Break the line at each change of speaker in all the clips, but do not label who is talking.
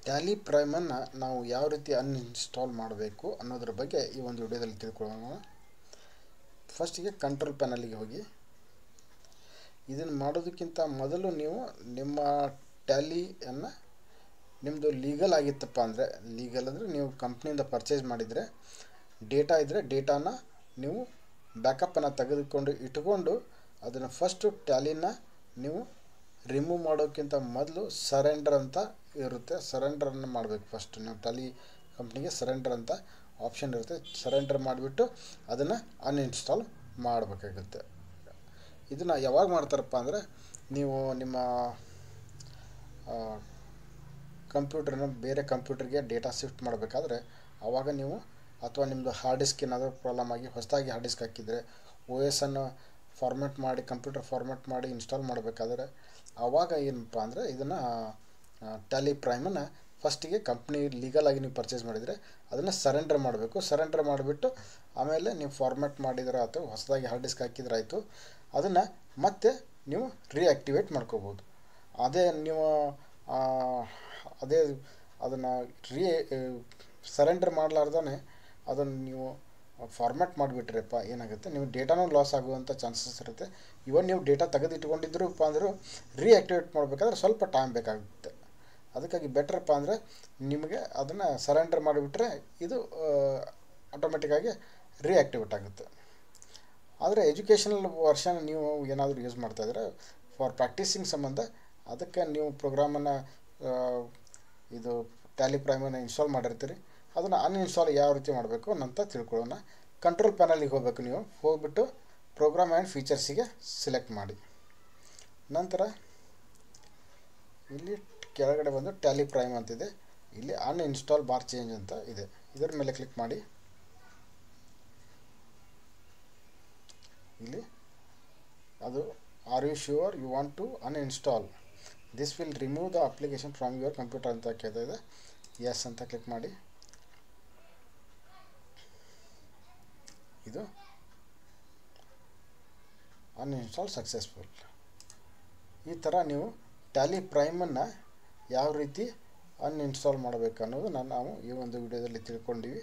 Tally ಪ್ರೈಮನ್ನು ನಾವು ಯಾವ ರೀತಿ ಅನ್ಇನ್ಸ್ಟಾಲ್ ಮಾಡಬೇಕು ಅನ್ನೋದ್ರ ಬಗ್ಗೆ ಈ ಒಂದು ವಿಡಿಯೋದಲ್ಲಿ ತಿಳ್ಕೊಳ್ಳೋಣ ಫಸ್ಟಿಗೆ ಕಂಟ್ರೋಲ್ ಪ್ಯಾನಲಿಗೆ ಹೋಗಿ ಇದನ್ನು ಮಾಡೋದಕ್ಕಿಂತ ಮೊದಲು ನೀವು ನಿಮ್ಮ ಟ್ಯಾಲಿಯನ್ನು ನಿಮ್ಮದು ಲೀಗಲ್ ಆಗಿತ್ತಪ್ಪ ಅಂದರೆ ಲೀಗಲ್ ಅಂದರೆ ನೀವು ಕಂಪ್ನಿಯಿಂದ ಪರ್ಚೇಸ್ ಮಾಡಿದರೆ ಡೇಟಾ ಇದ್ದರೆ ಡೇಟಾನ ನೀವು ಬ್ಯಾಕಪ್ಪನ್ನು ತೆಗೆದುಕೊಂಡು ಇಟ್ಕೊಂಡು ಅದನ್ನು ಫಸ್ಟು ಟ್ಯಾಲಿನ ನೀವು ರಿಮೂವ್ ಮಾಡೋಕ್ಕಿಂತ ಮೊದಲು ಸರೆಂಡರ್ ಅಂತ ಇರುತ್ತೆ ಸರೆಂಡರನ್ನು ಮಾಡಬೇಕು ಫಸ್ಟ್ ನೀವು ಟ್ಯಾಲಿ ಕಂಪ್ನಿಗೆ ಸರೆಂಡರ್ ಅಂತ ಆಪ್ಷನ್ ಇರುತ್ತೆ ಸರೆಂಡರ್ ಮಾಡಿಬಿಟ್ಟು ಅದನ್ನು ಅನ್ಇನ್ಸ್ಟಾಲ್ ಮಾಡಬೇಕಾಗುತ್ತೆ ಇದನ್ನು ಯಾವಾಗ ಮಾಡ್ತಾರಪ್ಪ ಅಂದರೆ ನೀವು ನಿಮ್ಮ ಕಂಪ್ಯೂಟ್ರನ್ನ ಬೇರೆ ಕಂಪ್ಯೂಟರ್ಗೆ ಡೇಟಾ ಶಿಫ್ಟ್ ಮಾಡಬೇಕಾದ್ರೆ ಆವಾಗ ನೀವು ಅಥವಾ ನಿಮ್ಮದು ಹಾರ್ಡ್ ಡಿಸ್ಕ್ ಏನಾದರೂ ಪ್ರಾಬ್ಲಮ್ ಆಗಿ ಹೊಸದಾಗಿ ಹಾರ್ಡ್ ಡಿಸ್ಕ್ ಹಾಕಿದರೆ ಓ ಎಸ್ ಅನ್ನು ಫಾರ್ಮ್ಯಾಟ್ ಮಾಡಿ ಕಂಪ್ಯೂಟರ್ ಫಾರ್ಮ್ಯಾಟ್ ಮಾಡಿ ಇನ್ಸ್ಟಾಲ್ ಮಾಡಬೇಕಾದ್ರೆ ಆವಾಗ ಏನಪ್ಪ ಅಂದರೆ ಇದನ್ನು ಟ್ಯಾಲಿ ಪ್ರೈಮನ್ನು ಫಸ್ಟಿಗೆ ಕಂಪ್ನಿ ಲೀಗಲಾಗಿ ನೀವು ಪರ್ಚೇಸ್ ಮಾಡಿದರೆ ಅದನ್ನು ಸರೆಂಡರ್ ಮಾಡಬೇಕು ಸರೆಂಡರ್ ಮಾಡಿಬಿಟ್ಟು ಆಮೇಲೆ ನೀವು ಫಾರ್ಮ್ಯಾಟ್ ಮಾಡಿದ್ರೆ ಆಯಿತು ಹೊಸದಾಗಿ ಹಾರ್ಡ್ ಡಿಸ್ಕ್ ಹಾಕಿದ್ರೆ ಆಯಿತು ಅದನ್ನು ಮತ್ತೆ ನೀವು ರಿಯಾಕ್ಟಿವೇಟ್ ಮಾಡ್ಕೋಬೋದು ಅದೇ ನೀವು ಅದೇ ಅದನ್ನು ರೀ ಸರೆಂಡರ್ ಮಾಡಲಾರ್ದೇ ಅದನ್ನು ನೀವು ಫಾರ್ಮ್ಯಾಟ್ ಮಾಡಿಬಿಟ್ರಪ್ಪ ಏನಾಗುತ್ತೆ ನೀವು ಡೇಟಾನೂ ಲಾಸ್ ಆಗುವಂಥ ಚಾನ್ಸಸ್ ಇರುತ್ತೆ ಇವನ್ ನೀವು ಡೇಟಾ ತೆಗೆದಿಟ್ಕೊಂಡಿದ್ರಪ್ಪ ಅಂದರೂ ರಿಯಾಕ್ಟಿವೇಟ್ ಮಾಡಬೇಕಾದ್ರೆ ಸ್ವಲ್ಪ ಟೈಮ್ ಬೇಕಾಗುತ್ತೆ ಅದಕ್ಕಾಗಿ ಬೆಟ್ರಪ್ಪ ಅಂದರೆ ನಿಮಗೆ ಅದನ್ನು ಸರೆಂಡರ್ ಮಾಡಿಬಿಟ್ರೆ ಇದು ಆಟೋಮೆಟಿಕ್ಕಾಗಿ ರಿಯಾಕ್ಟಿವೇಟ್ ಆಗುತ್ತೆ ಆದರೆ ಎಜುಕೇಷನಲ್ ವರ್ಷನ್ ನೀವು ಏನಾದರೂ ಯೂಸ್ ಮಾಡ್ತಾಯಿದ್ರೆ ಫಾರ್ ಪ್ರಾಕ್ಟೀಸಿಂಗ್ ಸಂಬಂಧ ಅದಕ್ಕೆ ನೀವು ಪ್ರೋಗ್ರಾಮನ್ನು ಇದು ಟ್ಯಾಲಿ ಪ್ರೈಮನ್ನು ಇನ್ಸ್ಟಾಲ್ ಮಾಡಿರ್ತೀರಿ ಅದನ್ನು ಅನ್ಇನ್ಸ್ಟಾಲ್ ಯಾವ ರೀತಿ ಮಾಡಬೇಕು ಅಂತ ತಿಳ್ಕೊಳ್ಳೋಣ ಕಂಟ್ರೋಲ್ ಪ್ಯಾನಲಿಗೆ ಹೋಗಬೇಕು ನೀವು ಹೋಗ್ಬಿಟ್ಟು ಪ್ರೋಗ್ರಾಮ್ ಆ್ಯಂಡ್ ಫೀಚರ್ಸಿಗೆ ಸಿಲೆಕ್ಟ್ ಮಾಡಿ ನಂತರ ಇಲ್ಲಿ ಕೆಳಗಡೆ ಬಂದು ಟ್ಯಾಲಿ ಪ್ರೈಮ್ ಅಂತಿದೆ ಇಲ್ಲಿ ಅನ್ಇನ್ಸ್ಟಾಲ್ ಬಾರ್ ಚೇಂಜ್ ಅಂತ ಇದೆ ಇದರ ಮೇಲೆ ಕ್ಲಿಕ್ ಮಾಡಿ ಇಲ್ಲಿ ಅದು are you sure you want to uninstall this will remove the application from your computer ಅಂತ ಕೇಳ್ತಾ ಇದೆ ಎಸ್ ಅಂತ ಕ್ಲಿಕ್ ಮಾಡಿ ಇದು ಅನ್ಇನ್ಸ್ಟಾಲ್ ಸಕ್ಸಸ್ಫುಲ್ ಈ ಥರ ನೀವು ಟ್ಯಾಲಿ ಪ್ರೈಮನ್ನು ಯಾವ ರೀತಿ ಅನ್ಇನ್ಸ್ಟಾಲ್ ಮಾಡಬೇಕು ಅನ್ನೋದು ನಾನು ನಾವು ಈ ಒಂದು ವಿಡಿಯೋದಲ್ಲಿ ತಿಳ್ಕೊಂಡಿವಿ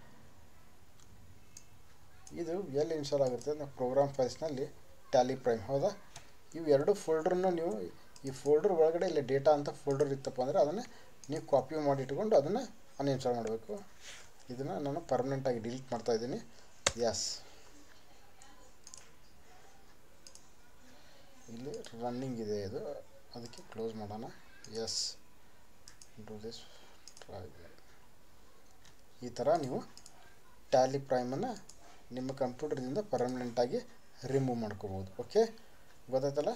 ಇದು ಎಲ್ಲಿ ಇನ್ಸ್ಟಾಲ್ ಆಗುತ್ತೆ ಅಂದರೆ ಪ್ರೋಗ್ರಾಮ್ ಫೈಲ್ಸ್ನಲ್ಲಿ ಟ್ಯಾಲಿ ಪ್ರೈಮ್ ಹೌದಾ ಇವು ಎರಡು ಫೋಲ್ಡ್ರನ್ನು ನೀವು ಈ ಫೋಲ್ಡರ್ ಒಳಗಡೆ ಇಲ್ಲಿ ಡೇಟಾ ಅಂತ ಫೋಲ್ಡರ್ ಇತ್ತಪ್ಪ ಅಂದರೆ ಅದನ್ನು ನೀವು ಕಾಪಿ ಮಾಡಿ ಇಟ್ಕೊಂಡು ಅದನ್ನು ಅನ್ಇನ್ಸ್ಟಾಲ್ ಮಾಡಬೇಕು ಇದನ್ನು ನಾನು ಪರ್ಮನೆಂಟಾಗಿ ಡಿಲೀಟ್ ಮಾಡ್ತಾಯಿದ್ದೀನಿ ಎಸ್ ಇಲ್ಲಿ ರನ್ನಿಂಗ್ ಇದೆ ಇದು ಅದಕ್ಕೆ ಕ್ಲೋಸ್ ಮಾಡೋಣ ಎಸ್ ಡೂ ದಿಸ್ ಈ ಥರ ನೀವು ಟ್ಯಾಲಿ ಪ್ರೈಮನ್ನು ನಿಮ್ಮ ಕಂಪ್ಯೂಟರ್ದಿಂದ ಪರ್ಮನೆಂಟಾಗಿ ರಿಮೂವ್ ಮಾಡ್ಕೋಬೋದು ಓಕೆ ಗೊತ್ತಾಯ್ತಲ್ಲ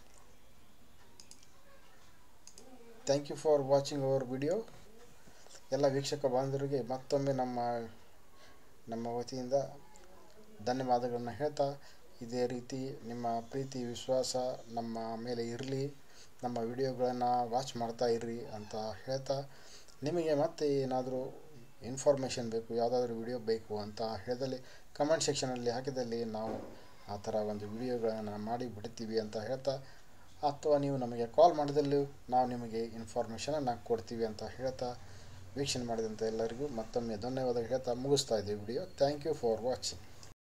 thank you for watching our video ಎಲ್ಲ ವೀಕ್ಷಕ ಬಾಂಧವರಿಗೆ ಮತ್ತೊಮ್ಮೆ ನಮ್ಮ ನಮ್ಮ ವತಿಯಿಂದ ಧನ್ಯವಾದಗಳನ್ನು ಹೇಳ್ತಾ ಇದೇ ರೀತಿ ನಿಮ್ಮ ಪ್ರೀತಿ ವಿಶ್ವಾಸ ನಮ್ಮ ಮೇಲೆ ಇರಲಿ ನಮ್ಮ ವಿಡಿಯೋಗಳನ್ನು ವಾಚ್ ಮಾಡ್ತಾ ಇರ್ರಿ ಅಂತ ಹೇಳ್ತಾ ನಿಮಗೆ ಮತ್ತೆ ಏನಾದರೂ ಇನ್ಫಾರ್ಮೇಷನ್ ಬೇಕು ಯಾವುದಾದ್ರೂ ವಿಡಿಯೋ ಬೇಕು ಅಂತ ಹೇಳಿದಲ್ಲಿ ಕಮೆಂಟ್ ಸೆಕ್ಷನಲ್ಲಿ ಹಾಕಿದಲ್ಲಿ ನಾವು ಆ ಥರ ಒಂದು ವಿಡಿಯೋಗಳನ್ನು ಮಾಡಿ ಬಿಡ್ತೀವಿ ಅಂತ ಹೇಳ್ತಾ ಅಥವಾ ನೀವು ನಮಗೆ ಕಾಲ್ ಮಾಡಿದಲ್ಲೂ ನಾವು ನಿಮಗೆ ಇನ್ಫಾರ್ಮೇಷನನ್ನು ಕೊಡ್ತೀವಿ ಅಂತ ಹೇಳ್ತಾ ವೀಕ್ಷಣೆ ಮಾಡಿದಂಥ ಎಲ್ಲರಿಗೂ ಮತ್ತೊಮ್ಮೆ ಧನ್ಯವಾದ ಹೇಳ್ತಾ ಮುಗಿಸ್ತಾ ಇದ್ದೀವಿ video thank you for watching